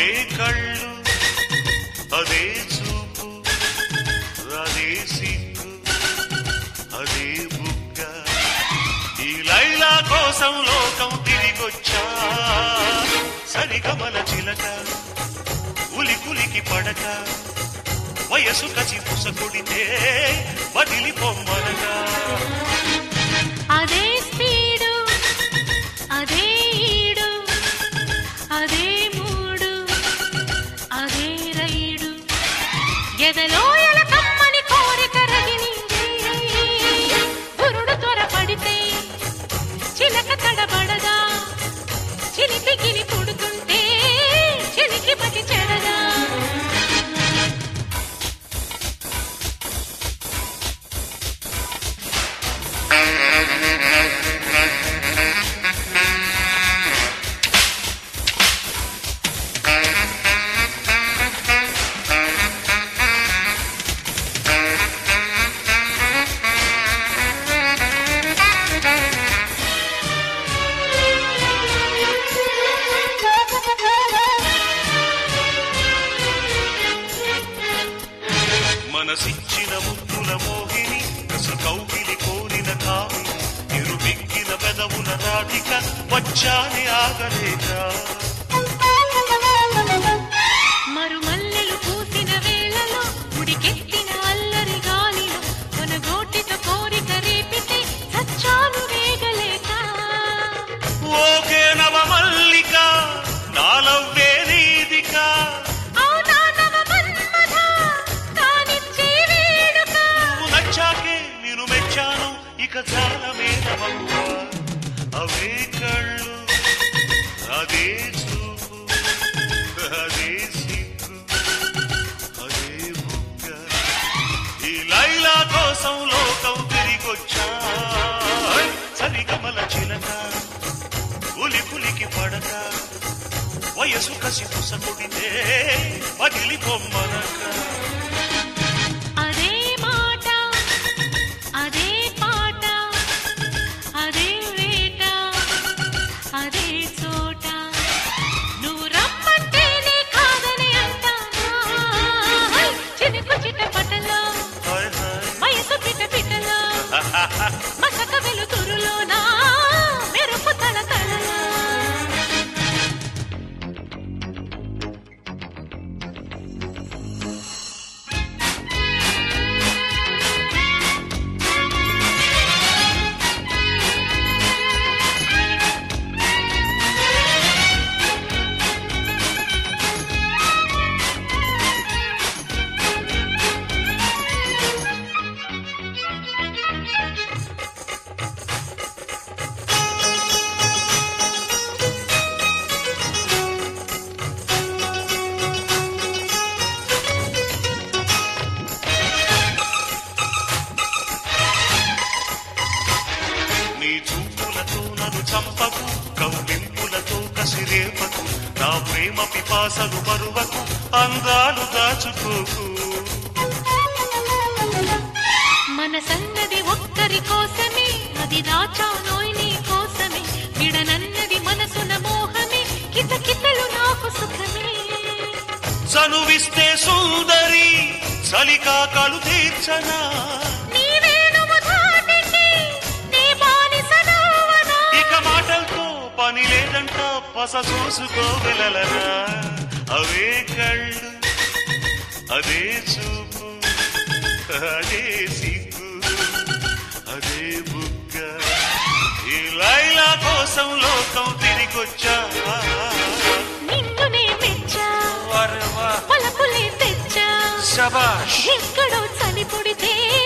అవే కళ్ళు అదే చూపు అదే సిగ్గు అదే బుగ్గ ఈ లైలా కోసం లోకం తిరిగొచ్చా సరిగమల చిలక ఉలి కులికి పడక వయసు కసి పుసకొడితే వదిలి పొమ్మనగా అదే స్పీడు అదే ఈడు అదే మూడు అదే రైడు ఎదలోయల కమ్మని కోరిక రగిలింది గురుడు త్వరపడితే చిలక తడబడదా చిలిపి గిలి పుడుతుంటే చిలికి పటి చెడదా మనసిచ్చిన ముద్దుల మోహిని రస కౌగిలి కోరిన కామిని ఇరుబిక్కిన పెదవుల రాధిక వచ్చాని ఆగలేక మరుమల్లెలు పూసిన వేళలో ఉడికెత్తిన అల్లరి గాలిలో కొనగోటితో కోరిక రేపితే సచ్చాలు వేగలేక ఓకే నవ మల్లిక నాలవ్వే నీదిక అవునా నవ మన్మథ, కానిచ్చే వేడుక. నువ్వు నచ్చాకే నేను మెచ్చాను ఇక చాలా మేనవమ్మ అవే కళ్ళు అదే చూపు అదే సిగ్గు అదే బుగ్గ ఈ లైలా కోసం లోకం తిరిగొచ్చా సరిగమల చిలక ఉలి పులికి పడక వయసు కసి పుసకొడితే పగిలి పొమ్మనక అదే మాట అదే పాట అదే వేట అదే చోట నువ్వు రమ్మంటేనే కాదని అంటానా చినుకు చిటపటలో హాయ్ హాయ్ వయసు పిట పిటలో మసక వెలుతురులోనా మెరుపు తల తలలో నీ చూపులతో నన్ను చంపకు కౌలింపులతో కసిరేపకు నా ప్రేమ పిపాసలు మరువకు అందాలు దాచుకోకు మన సన్నది ఒక్కరి కోసమే అది దాచానోయ్ నీ కోసమే విడనన్నది మనసున మోహమే కిత కితలు నాకు సుఖమే చనువిస్తే సుందరి చలికాకలు తీర్చనా నీవే నువ్వు ధాటికి నీ బానిసనవ్వనా ఇక మాటలతో పని లేదంట పస చూసుకోగలరా అవే కళ్ళు అదే చూపు అదే సిగ్గు అదే బుగ్గ ఈ లైలా కోసం లోకం తిరిగొచ్చా నిన్ను నే మెచ్చా వరవా పలపులే తెచ్చా శబాష్ ఎక్కడో చలి పుడితే